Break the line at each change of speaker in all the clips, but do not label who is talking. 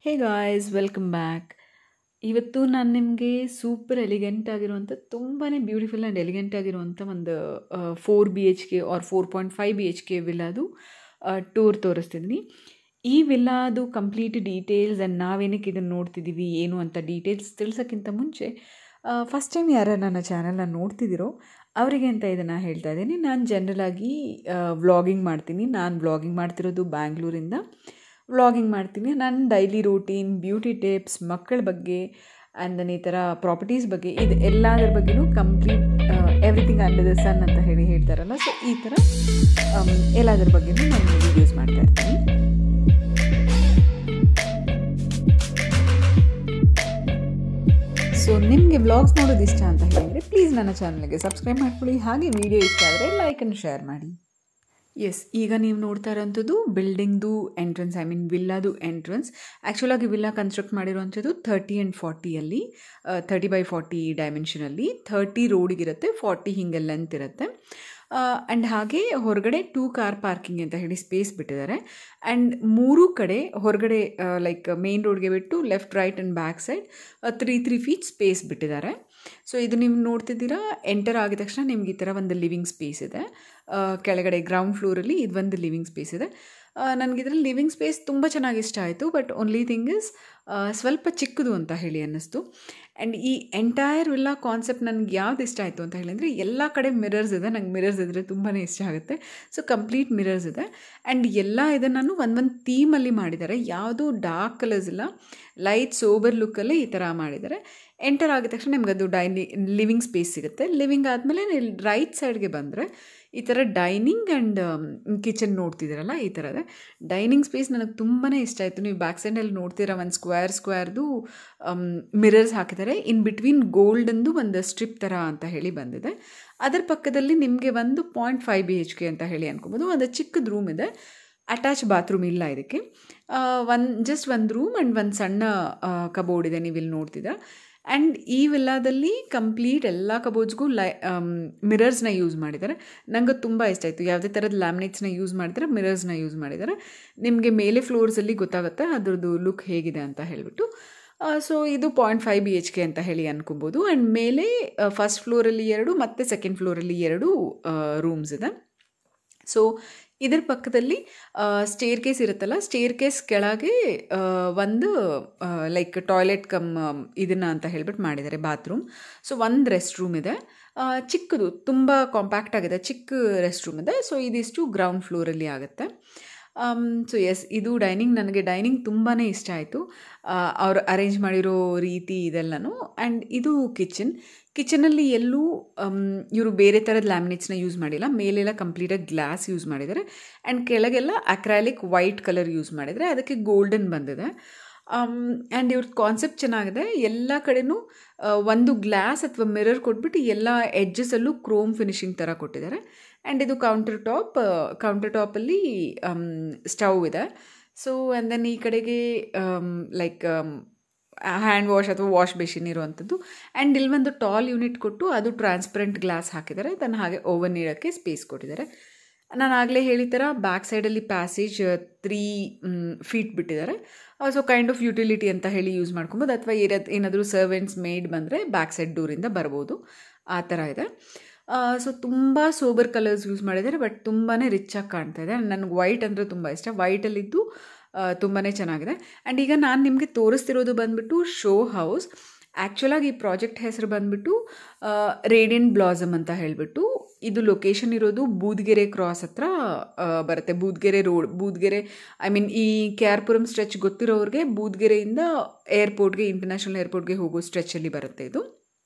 hey guys welcome back ಇವತ್ತು ನಾನು ನಿಮಗೆ ಸೂಪರ್ ಎಲಿಗೆಂಟ್ ಆಗಿರುವಂಥ ತುಂಬಾ ಬ್ಯೂಟಿಫುಲ್ ಆ್ಯಂಡ್ ಎಲಿಗೆಂಟ್ ಆಗಿರುವಂಥ ಒಂದು four B H K or four point five B H K ವಿಲ್ಲಾದು ಟೂರ್ ತೋರಿಸ್ತಿದ್ದೀನಿ ಈ ವಿಲ್ಲಾದು ಕಂಪ್ಲೀಟ್ ಡೀಟೇಲ್ಸ್ ಆ್ಯಂಡ್ ನಾವೇನಕ್ಕೆ ಇದನ್ನು ನೋಡ್ತಿದ್ದೀವಿ ಏನು ಅಂತ ಡೀಟೇಲ್ಸ್ ತಿಳಿಸೋಕ್ಕಿಂತ ಮುಂಚೆ ಫಸ್ಟ್ ಟೈಮ್ ಯಾರು ನನ್ನ ಚಾನಲ್ನ ನೋಡ್ತಿದ್ದೀರೋ ಅವರಿಗೆ ಅಂತ ಇದನ್ನು ಹೇಳ್ತಾ ಇದ್ದೀನಿ ನಾನು ಜನರಲಾಗಿ ವ್ಲಾಗಿಂಗ್ ಮಾಡ್ತೀನಿ ನಾನು ವ್ಲಾಗಿಂಗ್ ಮಾಡ್ತಿರೋದು ಬ್ಯಾಂಗ್ಳೂರಿಂದ ವ್ಲಾಗಿಂಗ್ ಮಾಡ್ತೀನಿ ನನ್ನ ಡೈಲಿ ರೂಟೀನ್ ಬ್ಯೂಟಿ ಟಿಪ್ಸ್ ಮಕ್ಕಳ ಬಗ್ಗೆ ಆ್ಯಂಡ್ ದೆನ್ ಈ ಥರ ಪ್ರಾಪರ್ಟೀಸ್ ಬಗ್ಗೆ ಇದು ಎಲ್ಲದರ ಬಗ್ಗೆನೂ complete everything under the sun ಅಂತ ಹೇಳಿ ಹೇಳ್ತಾರಲ್ಲ ಸೊ ಈ ಥರ ಎಲ್ಲದರ ಬಗ್ಗೆನೂ ನಾನು ವೀಡಿಯೋಸ್ ಮಾಡ್ತಾ ಇರ್ತೀನಿ ಸೊ ನಿಮಗೆ ವ್ಲಾಗ್ಸ್ ನೋಡೋದು ಇಷ್ಟ ಅಂತ ಹೇಳಿದರೆ ಪ್ಲೀಸ್ ನನ್ನ ಚಾನಲ್ಗೆ ಸಬ್ಸ್ಕ್ರೈಬ್ ಮಾಡ್ಕೊಳ್ಳಿ ಹಾಗೆ ವಿಡಿಯೋ ಇಷ್ಟ ಆದರೆ ಲೈಕನ್ನು ಶೇರ್ ಮಾಡಿ ಎಸ್ ಈಗ ನೀವು ನೋಡ್ತಾ ಇರೋಂಥದ್ದು ಬಿಲ್ಡಿಂಗ್ದು ಎಂಟ್ರೆನ್ಸ್ ಐ ಮೀನ್ ವಿಲ್ಲಾದು ಎಂಟ್ರೆನ್ಸ್ ಆ್ಯಕ್ಚುಲಾಗಿ ವಿಲ್ಲಾ ಕನ್ಸ್ಟ್ರಕ್ಟ್ ಮಾಡಿರೋವಂಥದ್ದು ಥರ್ಟಿ ಆ್ಯಂಡ್ ಫಾರ್ಟಿಯಲ್ಲಿ ಥರ್ಟಿ ಬೈ ಫಾರ್ಟಿ ಡೈಮೆನ್ಷನಲ್ಲಿ ಥರ್ಟಿ ರೋಡಿಗಿರುತ್ತೆ ಫಾರ್ಟಿ ಹಿಂಗೆ ಲೆಂತ್ ಇರುತ್ತೆ ಆ್ಯಂಡ್ ಹಾಗೆ ಹೊರಗಡೆ ಟೂ ಕಾರ್ ಪಾರ್ಕಿಂಗ್ ಅಂತ ಹೇಳಿ ಸ್ಪೇಸ್ ಬಿಟ್ಟಿದ್ದಾರೆ ಆ್ಯಂಡ್ ಮೂರು ಕಡೆ ಹೊರಗಡೆ ಲೈಕ್ ಮೇನ್ ರೋಡ್ಗೆ ಬಿಟ್ಟು left right and back side three three feet space ಬಿಟ್ಟಿದ್ದಾರೆ ಸೊ ಇದು ನೀವು ನೋಡ್ತಿದ್ದೀರಾ ಎಂಟರ್ ಆಗಿದ ತಕ್ಷಣ ನಿಮ್ಗೆ ಈ ಥರ ಒಂದು ಲಿವಿಂಗ್ ಸ್ಪೇಸ್ ಇದೆ ಕೆಳಗಡೆ ಗ್ರೌಂಡ್ ಫ್ಲೋರಲ್ಲಿ ಇದು ಒಂದು ಲಿವಿಂಗ್ ಸ್ಪೇಸ್ ಇದೆ ನನಗೆ ಇದರಲ್ಲಿ ಲಿವಿಂಗ್ ಸ್ಪೇಸ್ ತುಂಬ ಚೆನ್ನಾಗಿ ಇಷ್ಟ ಆಯಿತು ಬಟ್ ಓನ್ಲಿ ಥಿಂಗ್ ಇಸ್ ಸ್ವಲ್ಪ ಚಿಕ್ಕದು ಅಂತ ಹೇಳಿ ಅನ್ನಿಸ್ತು ಆ್ಯಂಡ್ ಈ ಎಂಟೈರ್ ವಿಲ್ಲಾ ಕಾನ್ಸೆಪ್ಟ್ ನನಗೆ ಯಾವ್ದು ಇಷ್ಟ ಆಯಿತು ಅಂತ ಹೇಳಿದರೆ ಎಲ್ಲ ಕಡೆ ಮಿರರ್ಸ್ ಇದೆ ನಂಗೆ ಮಿರರ್ಸ್ ಇದ್ದರೆ ತುಂಬಾ ಇಷ್ಟ ಆಗುತ್ತೆ ಸೊ ಕಂಪ್ಲೀಟ್ ಮಿರರ್ಸ್ ಇದೆ ಆ್ಯಂಡ್ ಎಲ್ಲ ಇದನ್ನು ಒಂದೊಂದು ಥೀಮಲ್ಲಿ ಮಾಡಿದ್ದಾರೆ ಯಾವುದೂ ಡಾರ್ಕ್ ಕಲರ್ಸ್ ಇಲ್ಲ ಲೈಟ್ ಸೋಬರ್ ಲುಕ್ಕಲ್ಲೇ ಈ ಥರ ಮಾಡಿದ್ದಾರೆ ಎಂಟರ್ ಆಗಿದ ತಕ್ಷಣ ನಿಮ್ಗೆ ಅದು ಡೈನಿ ಲಿವಿಂಗ್ ಸ್ಪೇಸ್ ಸಿಗುತ್ತೆ ಲಿವಿಂಗ್ ಆದಮೇಲೆ ರೈಟ್ ಸೈಡ್ಗೆ ಬಂದರೆ ಈ ಥರ ಡೈನಿಂಗ್ ಆ್ಯಂಡ್ ಕಿಚನ್ ನೋಡ್ತಿದ್ದೀರಲ್ಲ ಈ ಥರದ ಡೈನಿಂಗ್ ಸ್ಪೇಸ್ ನನಗೆ ತುಂಬಾ ಇಷ್ಟ ಆಯಿತು ನೀವು ಬ್ಯಾಕ್ ಸೈಡಲ್ಲಿ ನೋಡ್ತೀರ ಒಂದು ಸ್ಕ್ವೇರ್ ಸ್ಕ್ವೇರ್ದು ಮಿರರ್ಸ್ ಹಾಕಿದ್ದಾರೆ ಇನ್ ಬಿಟ್ವೀನ್ ಗೋಲ್ಡಂದು ಒಂದು ಸ್ಟ್ರಿಪ್ ಥರ ಅಂತ ಹೇಳಿ ಬಂದಿದೆ ಅದರ ಪಕ್ಕದಲ್ಲಿ ನಿಮಗೆ ಒಂದು point five B H K ಅಂತ ಹೇಳಿ ಅನ್ಕೋಬೋದು ಒಂದು ಚಿಕ್ಕದು ರೂಮ್ ಇದೆ ಅಟ್ಯಾಚ್ ಬಾತ್ರೂಮ್ ಇಲ್ಲ ಇದಕ್ಕೆ ಒಂದು ಜಸ್ಟ್ ಒಂದು ರೂಮ್ ಆ್ಯಂಡ್ ಒಂದು ಸಣ್ಣ ಕಬೋರ್ಡ್ ಇದೆ ನೀವು ಇಲ್ಲಿ ನೋಡ್ತಿದ್ದ ಆ್ಯಂಡ್ ಈ ವಿಲ್ಲಾದಲ್ಲಿ ಕಂಪ್ಲೀಟ್ ಎಲ್ಲ ಕಬೋರ್ಡ್ಸ್ಗೂ ಲೈ ಮಿರರ್ಸ್ನ ಯೂಸ್ ಮಾಡಿದ್ದಾರೆ ನನಗೆ ತುಂಬ ಇಷ್ಟ ಆಯಿತು ಯಾವುದೇ ಥರದ ಲ್ಯಾಮಿನೇಟ್ಸ್ನ ಯೂಸ್ ಮಾಡಿದರೆ ಮಿರರ್ಸ್ನ ಯೂಸ್ ಮಾಡಿದ್ದಾರೆ ನಿಮಗೆ ಮೇಲೆ ಫ್ಲೋರ್ಸಲ್ಲಿ ಗೊತ್ತಾಗುತ್ತೆ ಅದ್ರದ್ದು ಲುಕ್ ಹೇಗಿದೆ ಅಂತ ಹೇಳಿಬಿಟ್ಟು ಸೊ ಇದು point five B H K ಅಂತ ಹೇಳಿ ಅನ್ಕೊಬೋದು ಆ್ಯಂಡ್ ಮೇಲೆ ಫಸ್ಟ್ ಫ್ಲೋರಲ್ಲಿ ಎರಡು ಮತ್ತು ಸೆಕೆಂಡ್ ಫ್ಲೋರಲ್ಲಿ ಎರಡು ರೂಮ್ಸ್ ಇದೆ ಸೊ ಇದರ ಪಕ್ಕದಲ್ಲಿ ಸ್ಟೇರ್ ಕೇಸ್ ಇರುತ್ತಲ್ಲ ಸ್ಟೇರ್ ಕೇಸ್ ಕೆಳಗೆ ಒಂದು ಲೈಕ್ ಟಾಯ್ಲೆಟ್ ಕಮ್ ಇದನ್ನು ಅಂತ ಹೇಳ್ಬಿಟ್ಟು ಮಾಡಿದ್ದಾರೆ ಬಾತ್ರೂಮ್ ಸೊ ಒಂದು ರೆಸ್ಟ್ ರೂಮ್ ಇದೆ ಚಿಕ್ಕದು ತುಂಬ ಕಾಂಪ್ಯಾಕ್ಟ್ ಆಗಿದೆ ಚಿಕ್ಕ ರೆಸ್ಟ್ ರೂಮ್ ಇದೆ ಸೊ ಇದಿಷ್ಟು ಗ್ರೌಂಡ್ ಫ್ಲೋರಲ್ಲಿ ಆಗುತ್ತೆ ಸೊ ಎಸ್ ಇದು ಡೈನಿಂಗ್ ನನಗೆ ಡೈನಿಂಗ್ ತುಂಬಾ ಇಷ್ಟ ಆಯಿತು ಅವ್ರು ಅರೇಂಜ್ ಮಾಡಿರೋ ರೀತಿ ಇದೆಲ್ಲನೂ ಆ್ಯಂಡ್ ಇದು ಕಿಚನ್ ಕಿಚನಲ್ಲಿ ಎಲ್ಲೂ ಇವರು ಬೇರೆ ಥರದ ಲ್ಯಾಮಿನೇಟ್ಸ್ನ ಯೂಸ್ ಮಾಡಿಲ್ಲ ಮೇಲೆಲ್ಲ ಕಂಪ್ಲೀಟಾಗಿ ಗ್ಲಾಸ್ ಯೂಸ್ ಮಾಡಿದ್ದಾರೆ ಆ್ಯಂಡ್ ಕೆಳಗೆಲ್ಲ ಅಕ್ರಾಲಿಕ್ ವೈಟ್ ಕಲರ್ ಯೂಸ್ ಮಾಡಿದರೆ ಅದಕ್ಕೆ ಗೋಲ್ಡನ್ ಬಂದಿದೆ ಆ್ಯಂಡ್ ಇವ್ರದ್ದು ಕಾನ್ಸೆಪ್ಟ್ ಚೆನ್ನಾಗಿದೆ ಎಲ್ಲ ಕಡೆನೂ ಒಂದು ಗ್ಲಾಸ್ ಅಥವಾ ಮಿರರ್ ಕೊಟ್ಬಿಟ್ಟು ಎಲ್ಲ ಎಡ್ಜಸಲ್ಲೂ ಕ್ರೋಮ್ ಫಿನಿಶಿಂಗ್ ಥರ ಕೊಟ್ಟಿದ್ದಾರೆ ಆ್ಯಂಡ್ ಇದು ಕೌಂಟರ್ ಟಾಪ್ ಕೌಂಟರ್ ಟಾಪಲ್ಲಿ ಸ್ಟವ್ ಇದೆ ಸೊ ಆ್ಯಂಡ್ ದೆನ್ ಈ ಕಡೆಗೆ ಲೈಕ್ ಹ್ಯಾಂಡ್ ವಾಶ್ ಅಥವಾ ವಾಶ್ ಬೇಸಿನ್ ಇರುವಂಥದ್ದು ಆ್ಯಂಡ್ ಇಲ್ಲಿ ಒಂದು ಟಾಲ್ ಯೂನಿಟ್ ಕೊಟ್ಟು ಅದು ಟ್ರಾನ್ಸ್ಪರೆಂಟ್ ಗ್ಲಾಸ್ ಹಾಕಿದ್ದಾರೆ ದೆನ್ ಹಾಗೆ ಓವನ್ ಇಡೋಕ್ಕೆ ಸ್ಪೇಸ್ ಕೊಟ್ಟಿದ್ದಾರೆ ನಾನು ಆಗಲೇ ಹೇಳಿದ ಥರ ಬ್ಯಾಕ್ ಸೈಡಲ್ಲಿ ಪ್ಯಾಸೇಜ್ ತ್ರೀ ಫೀಟ್ ಬಿಟ್ಟಿದ್ದಾರೆ ಸೊ ಕೈಂಡ್ ಆಫ್ ಯುಟಿಲಿಟಿ ಅಂತ ಹೇಳಿ ಯೂಸ್ ಮಾಡ್ಕೊಬೋದು ಅಥವಾ ಇರೋದು ಏನಾದರೂ ಸರ್ವೆಂಟ್ಸ್ ಮೇಡ್ ಬಂದರೆ ಬ್ಯಾಕ್ ಸೈಡ್ ಡೋರಿಂದ ಬರ್ಬೋದು ಆ ಥರ ಇದೆ ಸೊ ತುಂಬ ಸೋಬರ್ ಕಲರ್ಸ್ ಯೂಸ್ ಮಾಡಿದ್ದಾರೆ ಬಟ್ ತುಂಬಾ ರಿಚಾಗಿ ಕಾಣ್ತಾ ಇದೆ ನನಗೆ ವೈಟ್ ಅಂದರೆ ತುಂಬ ಇಷ್ಟ ವೈಟಲ್ಲಿದ್ದು ತುಂಬಾ ಚೆನ್ನಾಗಿದೆ ಆ್ಯಂಡ್ ಈಗ ನಾನು ನಿಮಗೆ ತೋರಿಸ್ತಿರೋದು ಬಂದುಬಿಟ್ಟು ಶೋ ಹೌಸ್ ಆ್ಯಕ್ಚುಲಾಗಿ ಈ ಪ್ರಾಜೆಕ್ಟ್ ಹೆಸರು ಬಂದುಬಿಟ್ಟು ರೇಡಿಯಂಟ್ ಬ್ಲಾಸಮ್ ಅಂತ ಹೇಳಿಬಿಟ್ಟು ಇದು ಲೊಕೇಶನ್ ಇರೋದು ಬೂದ್ಗೆರೆ ಕ್ರಾಸ್ ಹತ್ರ ಬರುತ್ತೆ ಬೂದ್ಗೆರೆ ರೋಡ್ ಬೂದ್ಗೆರೆ ಐ ಮೀನ್ ಈ ಕೆ ಆರ್ ಪುರಂ ಸ್ಟ್ರೆಚ್ ಗೊತ್ತಿರೋರಿಗೆ ಬೂದ್ಗೆರೆಯಿಂದ ಏರ್ಪೋರ್ಟ್ಗೆ ಇಂಟರ್ನ್ಯಾಷನಲ್ ಏರ್ಪೋರ್ಟ್ಗೆ ಹೋಗೋ ಸ್ಟ್ರೆಚಲ್ಲಿ ಬರುತ್ತೆ ಇದು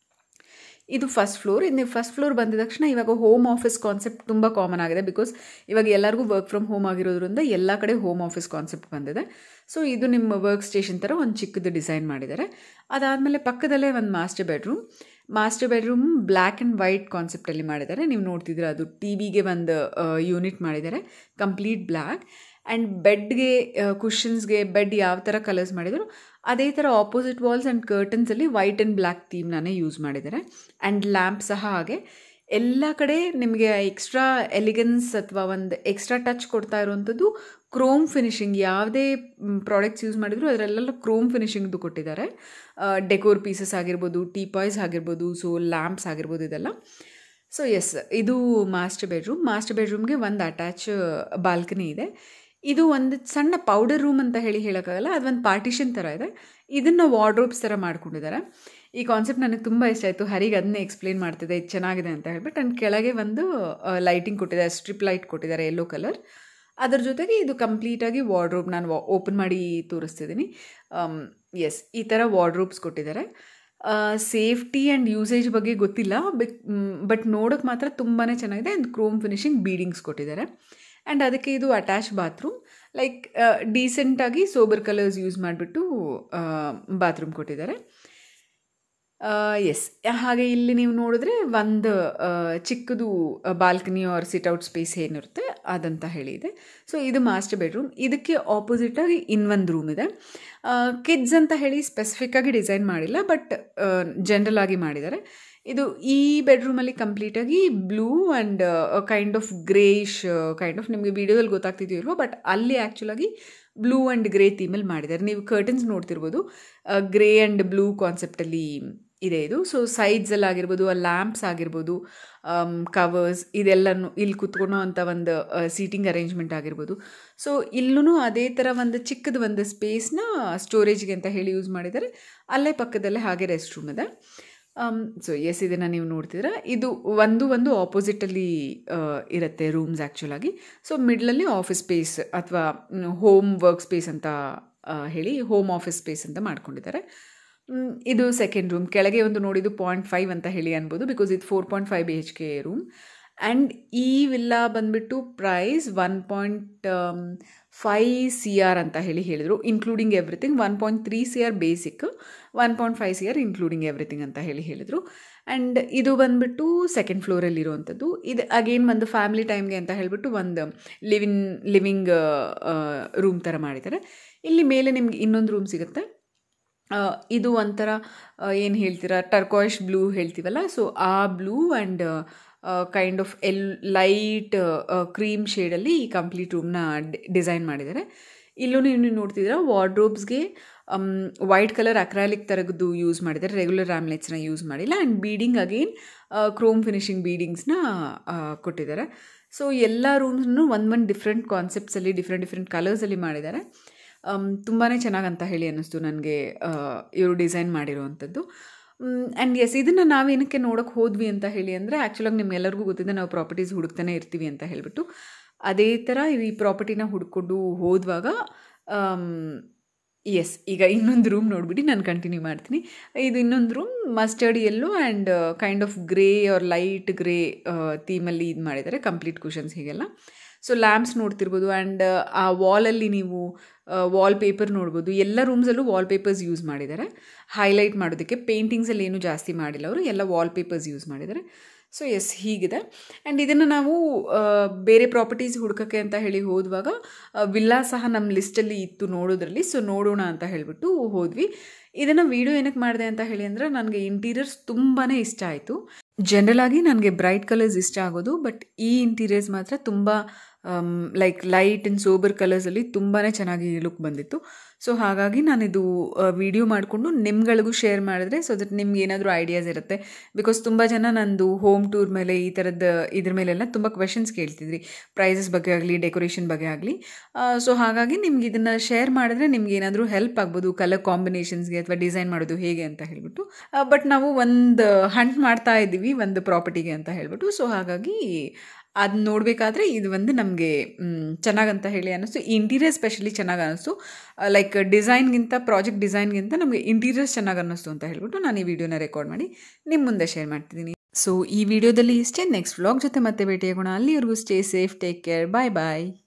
ಇದು ಫಸ್ಟ್ ಫ್ಲೋರ್ ಇದು ನೀವು ಫಸ್ಟ್ ಫ್ಲೋರ್ ಬಂದ ತಕ್ಷಣ ಇವಾಗ ಹೋಮ್ ಆಫೀಸ್ ಕಾನ್ಸೆಪ್ಟ್ ತುಂಬ ಕಾಮನ್ ಆಗಿದೆ ಬಿಕಾಸ್ ಇವಾಗ ಎಲ್ಲರಿಗೂ ವರ್ಕ್ ಫ್ರಮ್ ಹೋಮ್ ಆಗಿರೋದ್ರಿಂದ ಎಲ್ಲ ಕಡೆ ಹೋಮ್ ಆಫೀಸ್ ಕಾನ್ಸೆಪ್ಟ್ ಬಂದಿದೆ ಸೊ ಇದು ನಿಮ್ಮ ವರ್ಕ್ ಸ್ಟೇಷನ್ ಥರ ಒಂದು ಚಿಕ್ಕದು ಡಿಸೈನ್ ಮಾಡಿದ್ದಾರೆ ಅದಾದಮೇಲೆ ಪಕ್ಕದಲ್ಲೇ ಒಂದು master bedroom master bedroom black and white ಕಾನ್ಸೆಪ್ಟಲ್ಲಿ ಮಾಡಿದ್ದಾರೆ ನೀವು ನೋಡ್ತಿದ್ರೆ ಅದು ಟಿ ವಿಗೆ ಒಂದು ಯೂನಿಟ್ ಮಾಡಿದ್ದಾರೆ ಕಂಪ್ಲೀಟ್ ಬ್ಲ್ಯಾಕ್ ಆ್ಯಂಡ್ ಬೆಡ್ಗೆ ಕುಷನ್ಸ್ಗೆ ಬೆಡ್ ಯಾವ ಥರ ಕಲರ್ಸ್ ಮಾಡಿದರು ಅದೇ ಥರ ಆಪೋಸಿಟ್ ವಾಲ್ಸ್ ಆ್ಯಂಡ್ ಕರ್ಟನ್ಸಲ್ಲಿ ವೈಟ್ ಆ್ಯಂಡ್ ಬ್ಲ್ಯಾಕ್ ಥೀಮ್ನೇ ಯೂಸ್ ಮಾಡಿದ್ದಾರೆ ಆ್ಯಂಡ್ ಲ್ಯಾಂಪ್ ಸಹ ಹಾಗೆ ಎಲ್ಲ ಕಡೆ ನಿಮಗೆ ಎಕ್ಸ್ಟ್ರಾ ಎಲಿಗೆನ್ಸ್ ಅಥವಾ ಒಂದು ಎಕ್ಸ್ಟ್ರಾ ಟಚ್ ಕೊಡ್ತಾ ಇರುವಂಥದ್ದು ಕ್ರೋಮ್ ಫಿನಿಶಿಂಗ್ ಯಾವುದೇ ಪ್ರಾಡಕ್ಟ್ಸ್ ಯೂಸ್ ಮಾಡಿದ್ರು ಅದರಲ್ಲೆಲ್ಲ ಕ್ರೋಮ್ ಫಿನಿಶಿಂಗ್ದು ಕೊಟ್ಟಿದ್ದಾರೆ ಡೆಕೋರ್ ಪೀಸಸ್ ಆಗಿರ್ಬೋದು ಟೀ ಪಾಯ್ಸ್ ಆಗಿರ್ಬೋದು ಸೊ ಲ್ಯಾಂಪ್ಸ್ ಆಗಿರ್ಬೋದು ಇದೆಲ್ಲ ಸೊ ಎಸ್ ಇದು ಮಾಸ್ಟರ್ ಬೆಡ್ರೂಮ್ ಮಾಸ್ಟರ್ ಬೆಡ್ರೂಮ್ಗೆ ಒಂದು ಅಟ್ಯಾಚ್ ಬಾಲ್ಕನಿ ಇದೆ ಇದು ಒಂದು ಸಣ್ಣ ಪೌಡರ್ ರೂಮ್ ಅಂತ ಹೇಳಿ ಹೇಳೋಕ್ಕಾಗಲ್ಲ ಅದೊಂದು ಪಾರ್ಟಿಷನ್ ಥರ ಇದೆ ಇದನ್ನು ವಾರ್ಡ್ರೋಬ್ಸ್ ಥರ ಮಾಡ್ಕೊಂಡಿದ್ದಾರೆ ಈ ಕಾನ್ಸೆಪ್ಟ್ ನನಗೆ ತುಂಬ ಇಷ್ಟ ಆಯಿತು ಹರಿಗೆ ಅದನ್ನೇ ಎಕ್ಸ್ಪ್ಲೇನ್ ಮಾಡ್ತಿದೆ ಇದು ಚೆನ್ನಾಗಿದೆ ಅಂತ ಹೇಳ್ಬಿಟ್ಟು ಆ್ಯಂಡ್ ಕೆಳಗೆ ಒಂದು ಲೈಟಿಂಗ್ ಕೊಟ್ಟಿದ್ದಾರೆ ಸ್ಟ್ರಿಪ್ ಲೈಟ್ ಕೊಟ್ಟಿದ್ದಾರೆ ಯೆಲ್ಲೋ ಕಲರ್ ಅದರ ಜೊತೆಗೆ ಇದು ಕಂಪ್ಲೀಟಾಗಿ ವಾರ್ಡ್ರೋಬ್ ನಾನು ಓಪನ್ ಮಾಡಿ ತೋರಿಸ್ತಿದ್ದೀನಿ ಎಸ್ ಈ ಥರ ವಾರ್ಡ್ರೋಬ್ಸ್ ಕೊಟ್ಟಿದ್ದಾರೆ ಸೇಫ್ಟಿ ಆ್ಯಂಡ್ ಯೂಸೇಜ್ ಬಗ್ಗೆ ಗೊತ್ತಿಲ್ಲ ಬಟ್ ಬಟ್ ನೋಡೋಕ್ಕೆ ಮಾತ್ರ ತುಂಬಾ ಚೆನ್ನಾಗಿದೆ ಆ್ಯಂಡ್ ಕ್ರೋಮ್ ಫಿನಿಶಿಂಗ್ ಬೀಡಿಂಗ್ಸ್ ಕೊಟ್ಟಿದ್ದಾರೆ ಆ್ಯಂಡ್ ಅದಕ್ಕೆ ಇದು ಅಟ್ಯಾಚ್ ಬಾತ್ರೂಮ್ ಲೈಕ್ ಡೀಸೆಂಟಾಗಿ ಸೋಬರ್ ಕಲರ್ಸ್ ಯೂಸ್ ಮಾಡಿಬಿಟ್ಟು ಬಾತ್ರೂಮ್ ಕೊಟ್ಟಿದ್ದಾರೆ ಎಸ್ ಹಾಗೆ ಇಲ್ಲಿ ನೀವು ನೋಡಿದ್ರೆ ಒಂದು ಚಿಕ್ಕದು ಬಾಲ್ಕನಿ ಆರ್ ಸಿಟ್ಔಟ್ ಸ್ಪೇಸ್ ಏನಿರುತ್ತೆ ಅದಂತ ಹೇಳಿದೆ ಸೊ ಇದು ಮಾಸ್ಟರ್ ಬೆಡ್ರೂಮ್ ಇದಕ್ಕೆ ಆಪೋಸಿಟಾಗಿ ಇನ್ನೊಂದು ರೂಮ್ ಇದೆ ಕಿಡ್ಸ್ ಅಂತ ಹೇಳಿ ಸ್ಪೆಸಿಫಿಕ್ಕಾಗಿ ಡಿಸೈನ್ ಮಾಡಿಲ್ಲ ಬಟ್ ಜನರಲ್ ಆಗಿ ಮಾಡಿದ್ದಾರೆ ಇದು ಈ ಬೆಡ್ರೂಮಲ್ಲಿ ಕಂಪ್ಲೀಟಾಗಿ blue and kind of greyish kind of ನಿಮಗೆ ವೀಡಿಯೋದಲ್ಲಿ ಗೊತ್ತಾಗ್ತಿದೆಯಲ್ವೋ ಬಟ್ ಅಲ್ಲಿ ಆ್ಯಕ್ಚುಲಾಗಿ ಬ್ಲೂ ಆ್ಯಂಡ್ ಗ್ರೇ ಥೀಮಲ್ಲಿ ಮಾಡಿದ್ದಾರೆ ನೀವು ಕರ್ಟನ್ಸ್ ನೋಡ್ತಿರ್ಬೋದು ಗ್ರೇ ಆ್ಯಂಡ್ ಬ್ಲೂ ಕಾನ್ಸೆಪ್ಟಲ್ಲಿ ಇದೆ ಇದು ಸೊ ಸೈಡ್ಸಲ್ಲಿ ಆಗಿರ್ಬೋದು ಆ ಲ್ಯಾಂಪ್ಸ್ ಆಗಿರ್ಬೋದು ಕವರ್ಸ್ ಇದೆಲ್ಲನೂ ಇಲ್ಲಿ ಕುತ್ಕೊಳೋ ಅಂಥ ಒಂದು ಸೀಟಿಂಗ್ ಅರೇಂಜ್ಮೆಂಟ್ ಆಗಿರ್ಬೋದು ಸೊ ಇಲ್ಲೂ ಅದೇ ಥರ ಒಂದು ಚಿಕ್ಕದು ಒಂದು ಸ್ಪೇಸ್ನ ಸ್ಟೋರೇಜ್ಗೆ ಅಂತ ಹೇಳಿ ಯೂಸ್ ಮಾಡಿದ್ದಾರೆ ಅಲ್ಲೇ ಪಕ್ಕದಲ್ಲೇ ಹಾಗೆ ರೆಸ್ಟ್ ರೂಮ್ ಇದೆ ಸೊ ಎಸ್ ಇದನ್ನು ನೀವು ನೋಡ್ತಿದ್ರೆ ಇದು ಒಂದು ಒಂದು ಆಪೋಸಿಟಲ್ಲಿ ಇರುತ್ತೆ ರೂಮ್ಸ್ ಆ್ಯಕ್ಚುಲಾಗಿ ಸೊ ಮಿಡ್ಲಲ್ಲಿ ಆಫೀಸ್ ಸ್ಪೇಸ್ ಅಥವಾ ಹೋಮ್ ವರ್ಕ್ ಸ್ಪೇಸ್ ಅಂತ ಹೇಳಿ ಹೋಮ್ ಆಫೀಸ್ ಸ್ಪೇಸ್ ಅಂತ ಮಾಡ್ಕೊಂಡಿದ್ದಾರೆ ಇದು ಸೆಕೆಂಡ್ ರೂಮ್ ಕೆಳಗೆ ಒಂದು ನೋಡಿದ್ದು ಪಾಯಿಂಟ್ ಫೈವ್ ಅಂತ ಹೇಳಿ ಅನ್ಬೋದು ಬಿಕಾಸ್ ಇದು four point five B H K room and ಈ ವಿಲ್ಲಾ ಬಂದುಬಿಟ್ಟು price one point five C R ಅಂತ ಹೇಳಿ ಹೇಳಿದರು including everything one point three C R basic one point five C R including everything ಅಂತ ಹೇಳಿ ಹೇಳಿದರು and ಇದು ಬಂದುಬಿಟ್ಟು ಸೆಕೆಂಡ್ ಫ್ಲೋರಲ್ಲಿ ಇರುವಂಥದ್ದು ಇದು ಅಗೇನ್ ಒಂದು ಫ್ಯಾಮಿಲಿ ಟೈಮ್ಗೆ ಅಂತ ಹೇಳಿಬಿಟ್ಟು ಒಂದು ಲಿವಿನ್ ಲಿವಿಂಗ್ ರೂಮ್ ಥರ ಮಾಡಿದ್ದಾರೆ ಇಲ್ಲಿ ಮೇಲೆ ನಿಮ್ಗೆ ಇನ್ನೊಂದು ರೂಮ್ ಸಿಗುತ್ತೆ ಇದು ಒಂಥರ ಏನು ಹೇಳ್ತೀರಾ ಟರ್ಕಾಯ್ಶ್ ಬ್ಲೂ ಹೇಳ್ತೀವಲ್ಲ ಸೊ ಆ ಬ್ಲೂ ಆ್ಯಂಡ್ ಕೈಂಡ್ ಆಫ್ ಎಲ್ ಲೈಟ್ ಕ್ರೀಮ್ ಶೇಡಲ್ಲಿ ಈ ಕಂಪ್ಲೀಟ್ ರೂಮ್ನ ಡಿಸೈನ್ ಮಾಡಿದ್ದಾರೆ ಇಲ್ಲೂ ನೀವು ನೋಡ್ತಿದ್ದೀರಾ ವಾರ್ಡ್ರೋಬ್ಸ್ಗೆ ವೈಟ್ ಕಲರ್ ಅಕ್ರಾಲಿಕ್ ಥರದ್ದು ಯೂಸ್ ಮಾಡಿದ್ದಾರೆ ರೆಗ್ಯುಲರ್ ರ್ಯಾಮ್ಲೆಟ್ಸ್ನ ಯೂಸ್ ಮಾಡಿಲ್ಲ and beading again chrome finishing ಬೀಡಿಂಗ್ಸ್ನ ಕೊಟ್ಟಿದ್ದಾರೆ ಸೊ ಎಲ್ಲ ರೂಮ್ಸ್ನು ಒಂದು ಒಂದು ಡಿಫ್ರೆಂಟ್ ಕಾನ್ಸೆಪ್ಟ್ಸಲ್ಲಿ ಡಿಫ್ರೆಂಟ್ ಡಿಫ್ರೆಂಟ್ ಕಲರ್ಸಲ್ಲಿ ಮಾಡಿದ್ದಾರೆ ತುಂಬಾ ಚೆನ್ನಾಗಂತ ಹೇಳಿ ಅನ್ನಿಸ್ತು ನನಗೆ ಇವರು ಡಿಸೈನ್ ಮಾಡಿರೋವಂಥದ್ದು ಆ್ಯಂಡ್ ಎಸ್ ಇದನ್ನು ನಾವೇನಕ್ಕೆ ನೋಡೋಕ್ಕೆ ಹೋದ್ವಿ ಅಂತ ಹೇಳಿ ಅಂದರೆ ಆ್ಯಕ್ಚುಲಾಗಿ ನಿಮ್ಗೆಲ್ಲರಿಗೂ ಗೊತ್ತಿದೆ ನಾವು ಪ್ರಾಪರ್ಟೀಸ್ ಹುಡುಕ್ತಾನೆ ಇರ್ತೀವಿ ಅಂತ ಹೇಳಿಬಿಟ್ಟು ಅದೇ ಥರ ಈ ಪ್ರಾಪರ್ಟಿನ ಹುಡ್ಕೊಂಡು ಹೋದುವಾಗ ಎಸ್ ಈಗ ಇನ್ನೊಂದು ರೂಮ್ ನೋಡಿಬಿಟ್ಟು ನಾನು ಕಂಟಿನ್ಯೂ ಮಾಡ್ತೀನಿ ಇದು ಇನ್ನೊಂದು room mustard yellow and kind of grey or light grey ಥೀಮಲ್ಲಿ ಇದು ಮಾಡಿದ್ದಾರೆ ಕಂಪ್ಲೀಟ್ ಕುಷನ್ಸ್ ಹೀಗೆಲ್ಲ ಸೊ ಲ್ಯಾಂಪ್ಸ್ ನೋಡ್ತಿರ್ಬೋದು ಆ್ಯಂಡ್ ಆ ವಾಲಲ್ಲಿ ನೀವು ವಾಲ್ ಪೇಪರ್ ನೋಡ್ಬೋದು ಎಲ್ಲ ರೂಮ್ಸಲ್ಲೂ ವಾಲ್ ಪೇಪರ್ಸ್ ಯೂಸ್ ಮಾಡಿದ್ದಾರೆ ಹೈಲೈಟ್ ಮಾಡೋದಕ್ಕೆ ಪೇಂಟಿಂಗ್ಸಲ್ಲಿ ಏನೂ ಜಾಸ್ತಿ ಮಾಡಿಲ್ಲ ಅವರು ಎಲ್ಲ ವಾಲ್ ಪೇಪರ್ಸ್ ಯೂಸ್ ಮಾಡಿದ್ದಾರೆ ಸೊ ಎಸ್ ಹೀಗಿದೆ ಆ್ಯಂಡ್ ಇದನ್ನು ನಾವು ಬೇರೆ ಪ್ರಾಪರ್ಟೀಸ್ ಹುಡ್ಕೋಕ್ಕೆ ಅಂತ ಹೇಳಿ ಹೋದುವಾಗ ವಿಲ್ಲಾ ಸಹ ನಮ್ಮ ಲಿಸ್ಟಲ್ಲಿ ಇತ್ತು ನೋಡೋದ್ರಲ್ಲಿ ಸೊ ನೋಡೋಣ ಅಂತ ಹೇಳಿಬಿಟ್ಟು ಹೋದ್ವಿ ಇದನ್ನು ವೀಡಿಯೋ ಏನಕ್ಕೆ ಮಾಡಿದೆ ಅಂತ ಹೇಳಿ ಅಂದರೆ ನನಗೆ ಇಂಟೀರಿಯರ್ಸ್ ತುಂಬಾ ಇಷ್ಟ ಆಯಿತು ಜನರಲ್ ಆಗಿ ನನಗೆ ಬ್ರೈಟ್ ಕಲರ್ಸ್ ಇಷ್ಟ ಆಗೋದು ಬಟ್ ಈ ಇಂಟೀರಿಯರ್ಸ್ ಮಾತ್ರ ತುಂಬ ಲೈಕ್ ಲೈಟ್ ಆ್ಯಂಡ್ ಸೋಬರ್ ಕಲರ್ಸಲ್ಲಿ ತುಂಬಾ ಚೆನ್ನಾಗಿ ಲುಕ್ ಬಂದಿತ್ತು ಸೊ ಹಾಗಾಗಿ ನಾನಿದು ವಿಡಿಯೋ ಮಾಡಿಕೊಂಡು ನಿಮ್ಗಳಿಗೂ ಶೇರ್ ಮಾಡಿದ್ರೆ ಸೊ ದಟ್ ನಿಮ್ಗೆ ಏನಾದರೂ ಐಡಿಯಾಸ್ ಇರುತ್ತೆ ಬಿಕಾಸ್ ತುಂಬ ಜನ ನಂದು ಹೋಮ್ ಟೂರ್ ಮೇಲೆ ಈ ಥರದ್ದು ಇದ್ರ ಮೇಲೆಲ್ಲ ತುಂಬ ಕ್ವೆಶನ್ಸ್ ಕೇಳ್ತಿದ್ರಿ ಪ್ರೈಸಸ್ ಬಗ್ಗೆ ಆಗಲಿ ಡೆಕೋರೇಷನ್ ಬಗ್ಗೆ ಆಗಲಿ ಸೊ ಹಾಗಾಗಿ ನಿಮ್ಗೆ ಇದನ್ನು ಶೇರ್ ಮಾಡಿದ್ರೆ ನಿಮ್ಗೆ ಏನಾದರೂ ಹೆಲ್ಪ್ ಆಗ್ಬೋದು ಕಲರ್ ಕಾಂಬಿನೇಷನ್ಸ್ಗೆ ಅಥವಾ ಡಿಸೈನ್ ಮಾಡೋದು ಹೇಗೆ ಅಂತ ಹೇಳ್ಬಿಟ್ಟು ಬಟ್ ನಾವು ಒಂದು ಹಂಟ್ ಮಾಡ್ತಾ ಇದ್ದೀವಿ ಒಂದು ಪ್ರಾಪರ್ಟಿಗೆ ಅಂತ ಹೇಳ್ಬಿಟ್ಟು ಸೊ ಹಾಗಾಗಿ ಅದು ನೋಡಬೇಕಾದ್ರೆ ಇದು ಒಂದು ನಮಗೆ ಚೆನ್ನಾಗಂತ ಹೇಳಿ ಅನ್ನಿಸ್ತು ಇಂಟೀರಿಯರ್ ಸ್ಪೆಷಲಿ ಚೆನ್ನಾಗಿ ಅನ್ನಿಸ್ತು ಲೈಕ್ ಡಿಸೈನ್ಗಿಂತ ಪ್ರಾಜೆಕ್ಟ್ ಡಿಸೈನ್ಗಿಂತ ನಮಗೆ ಇಂಟೀರಿಯರ್ಸ್ ಚೆನ್ನಾಗಿ ಅನ್ನಿಸ್ತು ಅಂತ ಹೇಳ್ಬಿಟ್ಟು ನಾನು ಈ ವಿಡಿಯೋನ ರೆಕಾರ್ಡ್ ಮಾಡಿ ನಿಮ್ಮ ಮುಂದೆ ಶೇರ್ ಮಾಡ್ತಿದ್ದೀನಿ ಸೊ ಈ ವಿಡಿಯೋದಲ್ಲಿ ಇಷ್ಟೇ ನೆಕ್ಸ್ಟ್ ವ್ಲಾಗ್ ಜೊತೆ ಮತ್ತೆ ಭೇಟಿಯಾಗೋಣ ಅಲ್ಲಿವರೆಗೂ stay safe take care bye ಬಾಯ್